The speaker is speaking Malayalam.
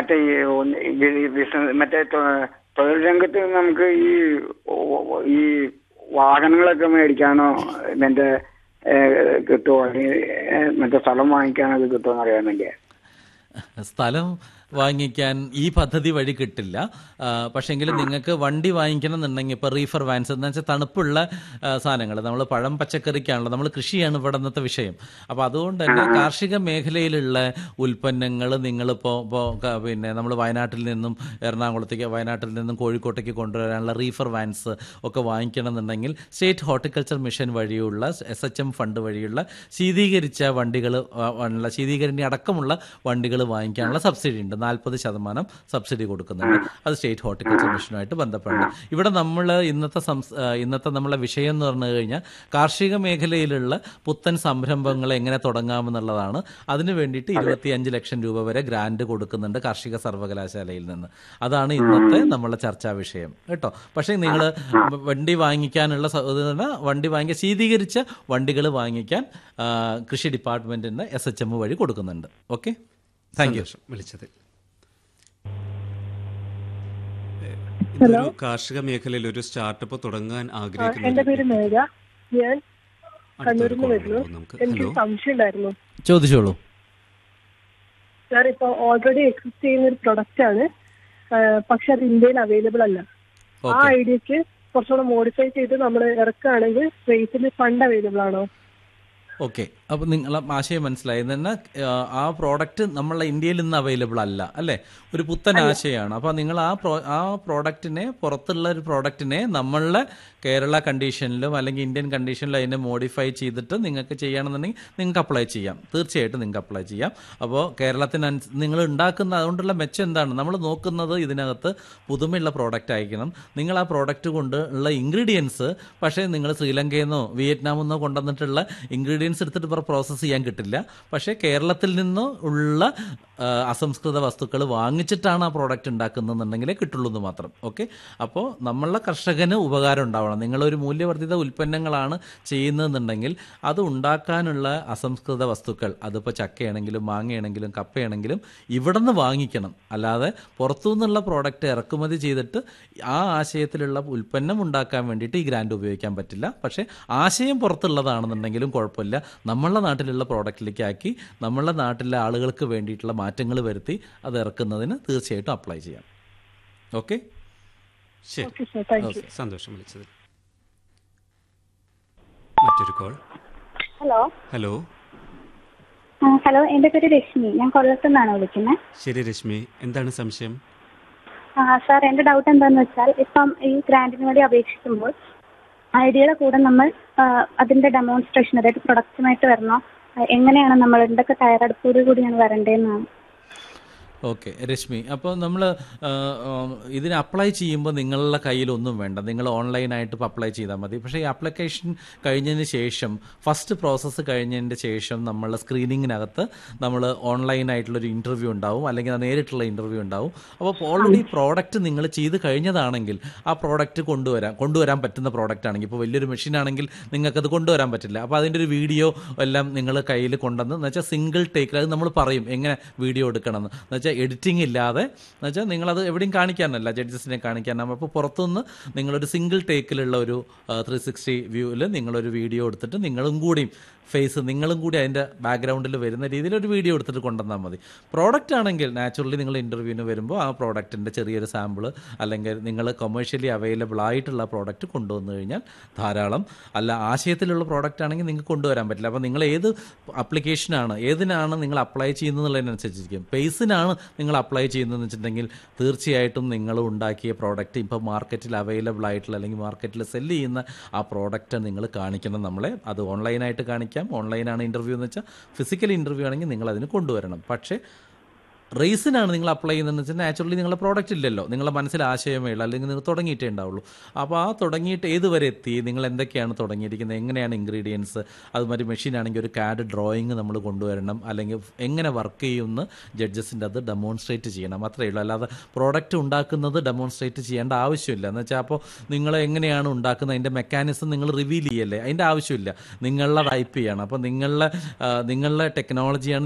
മറ്റേ ഈ ഒന്ന് ഈ ബിസിനസ് മറ്റേ തൊ- തൊഴിൽ രംഗത്ത് നമുക്ക് ഈ ഓ- ഓ- ഈ വാഹനങ്ങളൊക്കെ മേടിക്കാനോ ഇതിന്റെ ഏഹ്, കിട്ടുമോ അല്ലെങ്കിൽ ഏഹ്, മറ്റേ സ്ഥലം വാങ്ങിക്കാനൊക്കെ കിട്ടുമോ എന്ന് അറിയാൻ വേണ്ടിയാ സ്ഥലം വാങ്ങിക്കാൻ ഈ പദ്ധതി വഴി കിട്ടില്ല പക്ഷേങ്കിൽ നിങ്ങൾക്ക് വണ്ടി വാങ്ങിക്കണം എന്നുണ്ടെങ്കിൽ ഇപ്പോൾ റീഫർ വാൻസ് എന്ന് വെച്ചാൽ തണുപ്പുള്ള സാധനങ്ങൾ നമ്മൾ പഴം പച്ചക്കറിക്കാണല്ലോ നമ്മൾ കൃഷിയാണ് ഇവിടെ ഇന്നത്തെ വിഷയം അപ്പോൾ അതുകൊണ്ട് തന്നെ കാർഷിക മേഖലയിലുള്ള ഉൽപ്പന്നങ്ങൾ നിങ്ങളിപ്പോൾ ഇപ്പോൾ പിന്നെ നമ്മൾ വയനാട്ടിൽ നിന്നും എറണാകുളത്തേക്ക് വയനാട്ടിൽ നിന്നും കോഴിക്കോട്ടേക്ക് കൊണ്ടുവരാനുള്ള റീഫർ വാൻസ് ഒക്കെ വാങ്ങിക്കണം എന്നുണ്ടെങ്കിൽ സ്റ്റേറ്റ് ഹോർട്ടിക്കൾച്ചർ മിഷൻ വഴിയുള്ള എസ് എച്ച് എം ഫണ്ട് വഴിയുള്ള ശീതീകരിച്ച വണ്ടികൾ ഉള്ള ശീതീകരണി അടക്കമുള്ള വണ്ടികൾ വാങ്ങിക്കാനുള്ള സബ്സിഡി ഉണ്ട് നാൽപ്പത് ശതമാനം സബ്സിഡി കൊടുക്കുന്നുണ്ട് അത് സ്റ്റേറ്റ് ഹോർട്ടിക്കൾച്ചർ മിഷനുമായിട്ട് ബന്ധപ്പെട്ടുണ്ട് ഇവിടെ നമ്മൾ ഇന്നത്തെ സംസ് ആ, ഇന്നത്തെ നമ്മളെ വിഷയം എന്ന് പറഞ്ഞു കഴിഞ്ഞാൽ കാർഷിക മേഖലയിലുള്ള പുത്തൻ സംരംഭങ്ങൾ എങ്ങനെ തുടങ്ങാമെന്നുള്ളതാണ് അതിന് വേണ്ടിയിട്ട് ഇരുപത്തിയഞ്ച് ലക്ഷം രൂപ വരെ ഗ്രാന്റ് കൊടുക്കുന്നുണ്ട് കാർഷിക സർവകലാശാലയിൽ നിന്ന് അതാണ് ഇന്നത്തെ നമ്മളെ ചർച്ചാ വിഷയം കേട്ടോ പക്ഷേ നിങ്ങൾ വണ്ടി വാങ്ങിക്കാനുള്ള സ- ഇത് തന്നെ വണ്ടി വാങ്ങിക്കാൻ ശീതീകരിച്ച വണ്ടികൾ വാങ്ങിക്കാൻ ആ, കൃഷി ഡിപ്പാർട്ട്മെന്റിന് എസ് എച്ച് എം വഴി കൊടുക്കുന്നുണ്ട് ഓക്കെ താങ്ക് യു സന്തോഷം വിളിച്ചത് ഇതൊരു കാർഷിക മേഖലയിൽ ഒരു സ്റ്റാർട്ടപ്പ് തുടങ്ങാൻ ആഗ്രഹിക്കുന്ന എന്റെ പേര് മേഘ ഞാൻ അടുത്തൊരു കണ്ണൂരിൽ നിന്ന് call വരുന്നു ഉണ്ട് നമുക്ക് എനിക്ക് ഹലോ സംശയം ഉണ്ടായിരുന്നു ചോദിച്ചോളൂ സാർ ഇപ്പൊ ഓൾറെഡി എക്സിസ്റ്റ് ചെയ്യുന്ന ഒരു പ്രൊഡക്റ്റ് ആണ് ആ, പക്ഷെ അത് ഇന്ത്യയിൽ അവൈലബിൾ അല്ല ആ ഓക്കെ ഐഡിയക്ക് കുറച്ചുകൂടെ മോഡിഫൈ ചെയ്ത് നമ്മൾ ഇറക്കുകയാണെങ്കിൽ റേറ്റിൽ ഫണ്ട് അവൈലബിൾ ആണോ ഓക്കെ അപ്പോൾ നിങ്ങളെ ആശയം മനസ്സിലായി തന്നെ ആ പ്രോഡക്റ്റ് നമ്മളെ ഇന്ത്യയിൽ ഇന്ന് അവൈലബിൾ അല്ല അല്ലേ ഒരു പുത്തൻ ആശയമാണ് അപ്പോൾ നിങ്ങൾ ആ പ്രോ ആ പ്രോഡക്റ്റിനെ പുറത്തുള്ള ഒരു പ്രോഡക്റ്റിനെ നമ്മളുടെ കേരള കണ്ടീഷനിലും അല്ലെങ്കിൽ ഇന്ത്യൻ കണ്ടീഷനിലും അതിനെ മോഡിഫൈ ചെയ്തിട്ട് നിങ്ങൾക്ക് ചെയ്യണമെന്നുണ്ടെങ്കിൽ നിങ്ങൾക്ക് അപ്ലൈ ചെയ്യാം തീർച്ചയായിട്ടും നിങ്ങൾക്ക് അപ്ലൈ ചെയ്യാം അപ്പോൾ കേരളത്തിന് നിങ്ങൾ ഉണ്ടാക്കുന്ന അതുകൊണ്ടുള്ള മെച്ചം എന്താണ് നമ്മൾ നോക്കുന്നത് ഇതിനകത്ത് പുതുമയുള്ള പ്രോഡക്റ്റ് ആയിരിക്കണം നിങ്ങൾ ആ പ്രോഡക്റ്റ് കൊണ്ട് ഉള്ള ഇൻഗ്രീഡിയൻസ് പക്ഷേ നിങ്ങൾ ശ്രീലങ്കയിൽ നിന്നോ വിയറ്റ്നാമിൽ നിന്നോ കൊണ്ടുവന്നിട്ടുള്ള ഇൻഗ്രീഡിയൻസ് എടുത്തിട്ട് ഇപ്പോൾ പ്രോസസ്സ് ചെയ്യാൻ കിട്ടില്ല പക്ഷേ കേരളത്തിൽ നിന്ന് ഉള്ള ആ, അസംസ്കൃത വസ്തുക്കൾ വാങ്ങിച്ചിട്ടാണ് ആ പ്രോഡക്റ്റ് ഉണ്ടാക്കുന്നതെന്നുണ്ടെങ്കിലേ കിട്ടുള്ളൂ എന്ന് മാത്രം ഓക്കെ അപ്പോൾ നമ്മളുടെ കർഷകന് ഉപകാരം ഉണ്ടാവണം നിങ്ങളൊരു മൂല്യവർദ്ധിത ഉൽപ്പന്നങ്ങളാണ് ചെയ്യുന്നതെന്നുണ്ടെങ്കിൽ അത് ഉണ്ടാക്കാനുള്ള അസംസ്കൃത വസ്തുക്കൾ അതിപ്പോൾ ചക്കയാണെങ്കിലും മാങ്ങയാണെങ്കിലും കപ്പയാണെങ്കിലും ഇവിടെ നിന്ന് വാങ്ങിക്കണം അല്ലാതെ പുറത്തു നിന്നുള്ള പ്രോഡക്റ്റ് ഇറക്കുമതി ചെയ്തിട്ട് ആ ആശയത്തിലുള്ള ഉൽപ്പന്നം ഉണ്ടാക്കാൻ വേണ്ടിയിട്ട് ഈ ഗ്രാൻഡ് ഉപയോഗിക്കാൻ പറ്റില്ല പക്ഷേ ആശയം പുറത്തുള്ളതാണെന്നുണ്ടെങ്കിലും കുഴപ്പമില്ല നമ്മളുടെ നാട്ടിലുള്ള പ്രോഡക്റ്റിലേക്ക് ആക്കി നമ്മളുടെ നാട്ടിലെ ആളുകൾക്ക് വേണ്ടിയിട്ടുള്ള മാറ്റങ്ങൾ വരുത്തി അത് ഇറക്കുന്നതിന് തീർച്ചയായിട്ടും അപ്ലൈ ചെയ്യാം ഓക്കെ ശരി ഓക്കെ സാർ താങ്ക് യു സന്തോഷം വിളിച്ചത് മറ്റൊരു കോൾ ഹലോ ഹലോ ആ, ഹലോ എൻ്റെ പേര് രശ്മി ഞാൻ കൊല്ലത്തു നിന്നാണ് വിളിക്കുന്നത് ശരി രശ്മി എന്താണ് സംശയം ആ, സാർ എൻ്റെ ഡൗട്ട് എന്താണെന്ന് വെച്ചാൽ ഇപ്പം ഈ ഗ്രാൻഡിന് വേണ്ടി അപേക്ഷിക്കുമ്പോൾ ഐഡിയയുടെ കൂടെ നമ്മൾ ആ, അതിൻ്റെ ഡെമോൺസ്ട്രേഷൻ അതായത് പ്രൊഡക്റ്റുമായിട്ട് വരണോ ആ, എങ്ങനെയാണ് നമ്മൾ എന്തൊക്കെ തയ്യാറെടുപ്പോടു കൂടിയാണ് വരേണ്ടതെന്നാണ് ഓക്കെ രശ്മി അപ്പോൾ നമ്മൾ ഇതിന് അപ്ലൈ ചെയ്യുമ്പോൾ നിങ്ങളുടെ കയ്യിലൊന്നും വേണ്ട നിങ്ങൾ ഓൺലൈനായിട്ട് ഇപ്പോൾ അപ്ലൈ ചെയ്താൽ മതി പക്ഷേ ഈ അപ്ലിക്കേഷൻ കഴിഞ്ഞതിന് ശേഷം ഫസ്റ്റ് പ്രോസസ്സ് കഴിഞ്ഞതിൻ്റെ ശേഷം നമ്മൾ സ്ക്രീനിങ്ങിനകത്ത് നമ്മൾ ഓൺലൈനായിട്ടുള്ളൊരു ഇൻ്റർവ്യൂ ഉണ്ടാവും അല്ലെങ്കിൽ നേരിട്ടുള്ള ഇൻ്റർവ്യൂ ഉണ്ടാവും അപ്പോൾ ഓൾറെഡി പ്രോഡക്റ്റ് നിങ്ങൾ ചെയ്ത് കഴിഞ്ഞതാണെങ്കിൽ ആ പ്രോഡക്റ്റ് കൊണ്ടുവരാം കൊണ്ടുവരാൻ പറ്റുന്ന പ്രോഡക്റ്റ് ആണെങ്കിൽ ഇപ്പോൾ വലിയൊരു മെഷീൻ ആണെങ്കിൽ നിങ്ങൾക്കത് കൊണ്ടുവരാൻ പറ്റില്ല അപ്പോൾ അതിൻ്റെ ഒരു വീഡിയോ എല്ലാം നിങ്ങൾ കയ്യിൽ കൊണ്ടുവന്ന് എന്ന് വെച്ചാൽ സിംഗിൾ ടേക്കിൽ അത് നമ്മൾ പറയും എങ്ങനെ വീഡിയോ എടുക്കണമെന്ന് എന്ന് വെച്ചാൽ എഡിറ്റിംഗ് ഇല്ലാതെ എന്ന് വെച്ചാൽ നിങ്ങളത് എവിടെയും കാണിക്കാനല്ല ജഡ്ജസിനെ കാണിക്കാനാകും അപ്പോൾ പുറത്തുനിന്ന് നിങ്ങളൊരു സിംഗിൾ ടേക്കിലുള്ള ഒരു ത്രീ സിക്സ്റ്റി വ്യൂവിൽ നിങ്ങളൊരു വീഡിയോ എടുത്തിട്ട് നിങ്ങളും കൂടിയും ഫേസ് നിങ്ങളും കൂടി അതിൻ്റെ ബാക്ക്ഗ്രൗണ്ടിൽ വരുന്ന രീതിയിൽ ഒരു വീഡിയോ എടുത്തിട്ട് കൊണ്ടുവന്നാൽ മതി പ്രോഡക്റ്റ് ആണെങ്കിൽ നാച്ചുറലി നിങ്ങൾ ഇൻ്റർവ്യൂവിന് വരുമ്പോൾ ആ പ്രോഡക്റ്റിൻ്റെ ചെറിയൊരു സാമ്പിൾ അല്ലെങ്കിൽ നിങ്ങൾ കൊമേഴ്ഷ്യലി അവൈലബിൾ ആയിട്ടുള്ള പ്രോഡക്റ്റ് കൊണ്ടുവന്നു കഴിഞ്ഞാൽ ധാരാളം അല്ല ആശയത്തിലുള്ള പ്രോഡക്റ്റ് ആണെങ്കിൽ നിങ്ങൾക്ക് കൊണ്ടുവരാൻ പറ്റില്ല അപ്പോൾ നിങ്ങൾ ഏത് അപ്ലിക്കേഷനാണ് ഏതിനാണ് നിങ്ങൾ അപ്ലൈ ചെയ്യുന്നതിനനുസരിച്ചിരിക്കും പേസിനാണ് നിങ്ങൾ അപ്ലൈ ചെയ്യുന്നതെന്ന് വെച്ചിട്ടുണ്ടെങ്കിൽ തീർച്ചയായിട്ടും നിങ്ങൾ ഉണ്ടാക്കിയ പ്രോഡക്റ്റ് ഇപ്പോൾ മാർക്കറ്റിൽ അവൈലബിൾ ആയിട്ടുള്ള അല്ലെങ്കിൽ മാർക്കറ്റിൽ സെല്ല് ചെയ്യുന്ന ആ പ്രോഡക്റ്റ് നിങ്ങൾ കാണിക്കണം നമ്മളെ അത് ഓൺലൈനായിട്ട് കാണിക്കാം ഓൺലൈനാണ് ഇൻ്റർവ്യൂ എന്ന് വെച്ചാൽ ഫിസിക്കൽ ഇൻ്റർവ്യൂ ആണെങ്കിൽ നിങ്ങൾ അതിന് കൊണ്ടുവരണം പക്ഷേ റേസിനാണ് നിങ്ങൾ അപ്ലൈ ചെയ്യുന്നതെന്ന് വെച്ചാൽ നാച്ചുറലി നിങ്ങളുടെ പ്രോഡക്റ്റ് ഇല്ലല്ലോ നിങ്ങളുടെ മനസ്സിൽ ആശയമേ ഉള്ളൂ അല്ലെങ്കിൽ നിങ്ങൾ തുടങ്ങിയിട്ടേ ഉണ്ടാവുള്ളൂ അപ്പോൾ ആ തുടങ്ങിയിട്ട് ഏതുവരെ എത്തി നിങ്ങൾ എന്തൊക്കെയാണ് തുടങ്ങിയിരിക്കുന്നത് എങ്ങനെയാണ് ഇൻഗ്രീഡിയൻസ് അതുമാതിരി മെഷീൻ ആണെങ്കിൽ ഒരു കാഡ് ഡ്രോയിങ് നമ്മൾ കൊണ്ടുവരണം അല്ലെങ്കിൽ എങ്ങനെ വർക്ക് ചെയ്യുമെന്ന് ജഡ്ജസിൻ്റെ അത് ഡെമോൺസ്ട്രേറ്റ് ചെയ്യണം അത്രയേ ഉള്ളൂ അല്ലാതെ പ്രോഡക്റ്റ് ഉണ്ടാക്കുന്നത് ഡെമോൺസ്ട്രേറ്റ് ചെയ്യേണ്ട ആവശ്യമില്ല എന്ന് വെച്ചാൽ അപ്പോൾ നിങ്ങൾ എങ്ങനെയാണ് ഉണ്ടാക്കുന്നത് അതിൻ്റെ മെക്കാനിസം നിങ്ങൾ റിവീൽ ചെയ്യല്ലേ അതിൻ്റെ ആവശ്യമില്ല നിങ്ങളുടെ ടൈപ്പ് ചെയ്യണം അപ്പോൾ നിങ്ങളുടെ ആ, നിങ്ങളുടെ ടെക്നോളജിയാണ്